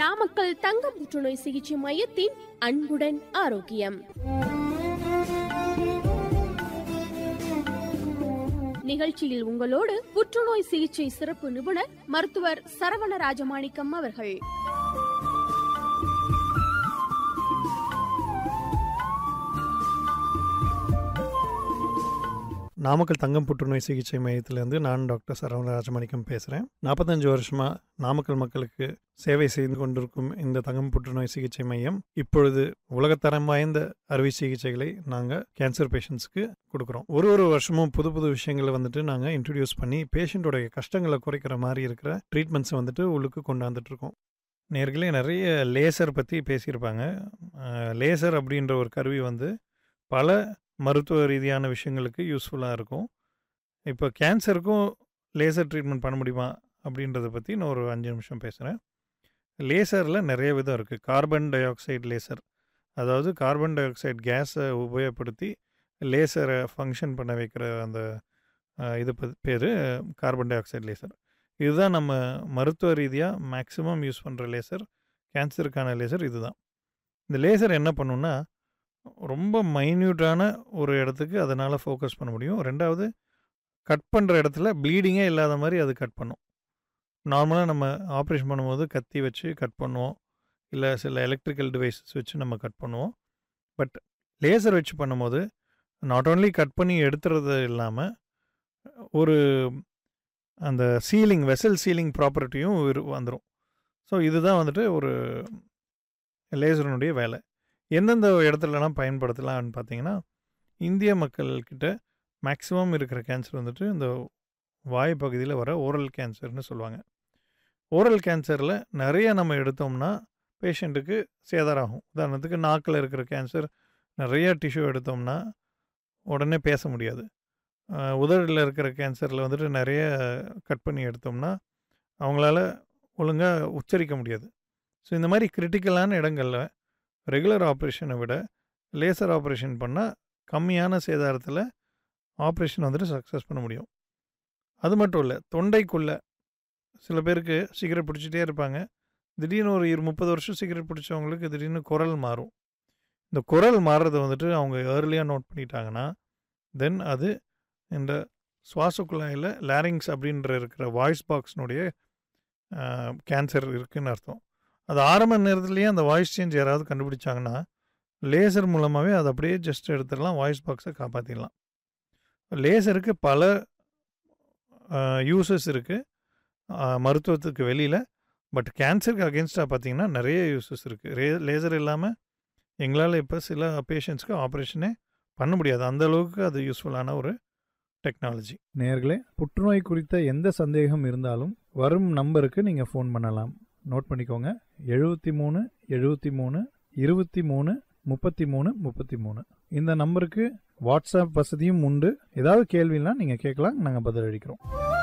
நாமக்கல் தங்கம் புற்றுநோய் சிகிச்சை மையத்தின் அன்புடன் ஆரோக்கியம் நிகழ்ச்சியில் உங்களோடு புற்றுநோய் சிகிச்சை சிறப்பு நிபுணர் மருத்துவர் சரவண ராஜமாணிக்கம் அவர்கள் நாமக்கல் தங்கம் புற்றுநோய் சிகிச்சை மையத்திலேருந்து நான் டாக்டர் சரவண ராஜமாணிக்கம் பேசுகிறேன் நாற்பத்தஞ்சு வருஷமாக நாமக்கல் மக்களுக்கு சேவை செய்து கொண்டிருக்கும் இந்த தங்கம் புற்றுநோய் சிகிச்சை மையம் இப்பொழுது உலகத்தரம் வாய்ந்த அறுவை சிகிச்சைகளை நாங்கள் கேன்சர் பேஷண்ட்ஸ்க்கு கொடுக்குறோம் ஒரு ஒரு வருஷமும் புது புது விஷயங்களை வந்துட்டு நாங்கள் இன்ட்ரடியூஸ் பண்ணி பேஷண்ட்டோடைய கஷ்டங்களை குறைக்கிற மாதிரி இருக்கிற ட்ரீட்மெண்ட்ஸை வந்துட்டு உள்ளுக்கு கொண்டாந்துட்டு இருக்கோம் நேர்களே நிறைய லேசர் பற்றி பேசியிருப்பாங்க லேசர் அப்படின்ற ஒரு கருவி வந்து பல மருத்துவ ரீதியான விஷயங்களுக்கு யூஸ்ஃபுல்லாக இருக்கும் இப்போ கேன்சருக்கும் லேசர் ட்ரீட்மெண்ட் பண்ண முடியுமா அப்படின்றத பற்றி நான் ஒரு அஞ்சு நிமிஷம் பேசுகிறேன் லேசரில் நிறைய விதம் இருக்குது கார்பன் டை ஆக்சைடு லேசர் அதாவது கார்பன் டை ஆக்சைடு கேஸை உபயோகப்படுத்தி லேசரை ஃபங்க்ஷன் பண்ண வைக்கிற அந்த அஹ், இது பேர் கார்பன் டை ஆக்சைடு லேசர் இதுதான் நம்ம மருத்துவ ரீதியாக மேக்ஸிமம் யூஸ் பண்ணுற லேசர் கேன்சருக்கான லேசர் இதுதான் இந்த லேசர் என்ன பண்ணுன்னா ரொம்ப மைன்யூட்டான ஒரு இடத்துக்கு அதனால் ஃபோக்கஸ் பண்ண முடியும் ரெண்டாவது கட் பண்ணுற இடத்துல ப்ளீடிங்கே இல்லாத மாதிரி அது கட் பண்ணும் நார்மலாக நம்ம ஆப்ரேஷன் பண்ணும்போது கத்தி வச்சு கட் பண்ணுவோம் இல்லை சில எலக்ட்ரிக்கல் டிவைசஸ் வச்சு நம்ம கட் பண்ணுவோம் பட் லேசர் வச்சு பண்ணும்போது நாட் ஓன்லி கட் பண்ணி எடுத்துறது இல்லாமல் ஒரு அந்த சீலிங் வெசல் சீலிங் ப்ராப்பர்ட்டியும் வந்துடும் ஸோ இதுதான் வந்துட்டு ஒரு லேசருனுடைய வேலை எந்தெந்த இடத்துலலாம் பயன்படுத்தலாம்னு பார்த்தீங்கன்னா இந்திய மக்கள்கிட்ட மேக்ஸிமம் இருக்கிற கேன்சர் வந்துட்டு இந்த வாய் பகுதியில் வர ஓரல் கேன்சர்னு சொல்லுவாங்க ஓரல் கேன்சரில் நிறைய நம்ம எடுத்தோம்னா பேஷண்ட்டுக்கு சேதாரம் ஆகும் உதாரணத்துக்கு நாக்கில் இருக்கிற கேன்சர் நிறைய டிஷ்யூ எடுத்தோம்னா உடனே பேச முடியாது அஹ் உதடில் இருக்கிற கேன்சரில் வந்துட்டு நிறைய கட் பண்ணி எடுத்தோம்னா அவங்களால ஒழுங்காக உச்சரிக்க முடியாது ஸோ இந்த மாதிரி கிரிட்டிக்கலான இடங்களில் ரெகுலர் ஆப்ரேஷனை விட லேசர் ஆப்ரேஷன் பண்ணால் கம்மியான சேதாரத்தில் ஆப்ரேஷன் வந்துட்டு சக்ஸஸ் பண்ண முடியும் அது மட்டும் இல்லை தொண்டைக்குள்ளே சில பேருக்கு சிகரெட் பிடிச்சிட்டே இருப்பாங்க திடீர்னு ஒரு இரு முப்பது வருஷம் சிகரெட் பிடிச்சவங்களுக்கு திடீர்னு குரல் மாறும் இந்த குரல் மாறுறதை வந்துட்டு அவங்க ஏர்லியாக நோட் பண்ணிட்டாங்கன்னா தென் அது இந்த சுவாச குழாயில் லேரிங்ஸ் அப்படின்ற இருக்கிற வாய்ஸ் பாக்ஸ்னுடைய கேன்சர் இருக்குன்னு அர்த்தம் அது ஆரம்ப நேரத்துலேயே அந்த வாய்ஸ் சேஞ்ச் யாராவது கண்டுபிடிச்சாங்கன்னா லேசர் மூலமாகவே அதை அப்படியே ஜஸ்ட் எடுத்துடலாம் வாய்ஸ் பாக்ஸை காப்பாற்றிடலாம் லேசருக்கு பல யூசஸ் இருக்குது மருத்துவத்துக்கு வெளியில் பட் கேன்சருக்கு அகேன்ஸ்டாக பார்த்தீங்கன்னா நிறைய யூசஸ் இருக்குது ரே லேசர் இல்லாமல் எங்களால் இப்போ சில பேஷண்ட்ஸ்க்கு ஆப்ரேஷனே பண்ண முடியாது அந்த அளவுக்கு அது யூஸ்ஃபுல்லான ஒரு டெக்னாலஜி நேர்களே புற்றுநோய் குறித்த எந்த சந்தேகம் இருந்தாலும் வரும் நம்பருக்கு நீங்கள் ஃபோன் பண்ணலாம் நோட் பண்ணிக்கோங்க எழுபத்தி மூணு எழுபத்தி மூணு இருபத்தி மூணு முப்பத்தி மூணு முப்பத்தி மூணு இந்த நம்பருக்கு வாட்ஸ்அப் வசதியும் உண்டு ஏதாவது கேள்வினா நீங்கள் கேட்கலாம் நாங்கள் பதிலளிக்கிறோம்